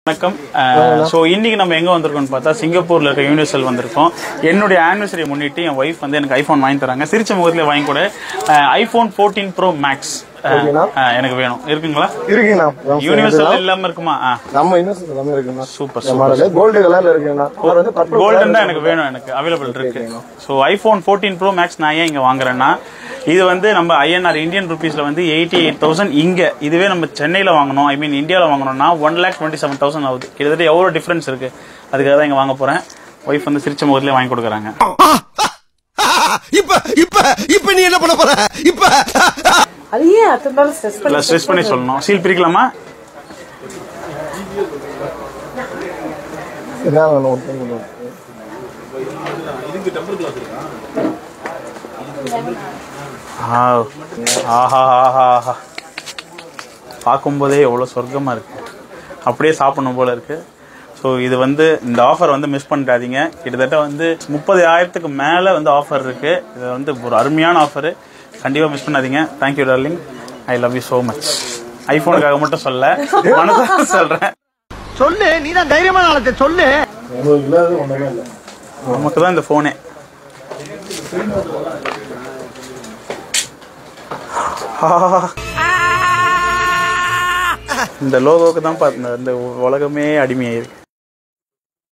வணக்கம் ஸோ இன்னைக்கு நம்ம எங்க வந்திருக்கோம்னு பார்த்தா சிங்கப்பூர்ல இருக்க யூனிவர்சல் வந்திருக்கோம் என்னுடைய ஆனிவர்சரி முன்னிட்டு என் ஒய்ஃப் வந்து எனக்கு ஐஃபோன் வாங்கி தராங்க சிரிச்ச முகத்துல வாங்கி கூட ஐஃபோன் ஃபோர்டீன் ப்ரோ மேக்ஸ் எனக்கு வேணும் இருக்குங்களா இருக்குங்கண்ணா யூனிவர்சல் இல்லாம இருக்குமா நம்ம இன்னும் எல்லாமே இருக்குண்ணா சூப்பர் இந்த மாடல் கோல்டு கலர்ல இருக்குண்ணா கலர் வந்து பர்பிள் கோல்டன் தான் எனக்கு வேணும் எனக்கு அவைலபிள் இருக்கு so iPhone fourteen pro max நான் ஏன் இங்க வாங்குறேன்னா இது வந்து நம்ம ஐஎன்ஆர் இந்தியன் ருபீஸ்ல வந்து எயிட்டி எயிட் தௌசண்ட் இங்க இதுவே நம்ம சென்னையில வாங்கணும் ஐ மீன் இந்தியாவில் வாங்கணும்னா one lakh twenty seven thousand ஆகுது கிட்டத்தட்ட எவ்வளோ டிஃபரன்ஸ் இருக்கு அதுக்காக தான் இங்க வாங்க போறேன் ஒய்ஃப் வந்து சிரிச்ச முகத்திலே வாங்கி கொடுக்குறாங்க இப்ப இப்ப இப்ப நீ என்ன பண்ண போற இப்ப அது ஏன் அத்தனை நாள் ஸ்ட்ரெஸ் இல்லை பண்ணி ஸ்ட்ரெஸ் பண்ணி சொல்லணும் சீல் பிரிக்கலாமா இதான் வேணும் ஒரு thing வேணும். ஆ. ஆஹா ஆஹா ஆஹா பார்க்கும்போதே எவ்வளோ சொர்க்கமாக இருக்கு அப்படியே சாப்பிடணும் போல இருக்கு ஸோ இது வந்து இந்த ஆஃபர் வந்து மிஸ் பண்ணிடாதீங்க கிட்டத்தட்ட வந்து முப்பது ஆயிரத்துக்கு மேலே வந்து ஆஃபர் இருக்கு இது வந்து ஒரு அருமையான ஆஃபர் கண்டிப்பாக மிஸ் பண்ணாதீங்க thank you darling I love you so much ஐஃபோனுக்காக மட்டும் சொல்ல மனசார சொல்கிறேன் சொல்லு நீ தான் தைரியமான ஆளத்தை சொல்லு உங்களுக்கு இல்லாதது ஒண்ணுமே இல்லை நமக்கு தான் இந்த ஃபோனே இந்த லோகோக்கு தான் பார்த்து இந்த உலகமே அடிமையாயிருக்கு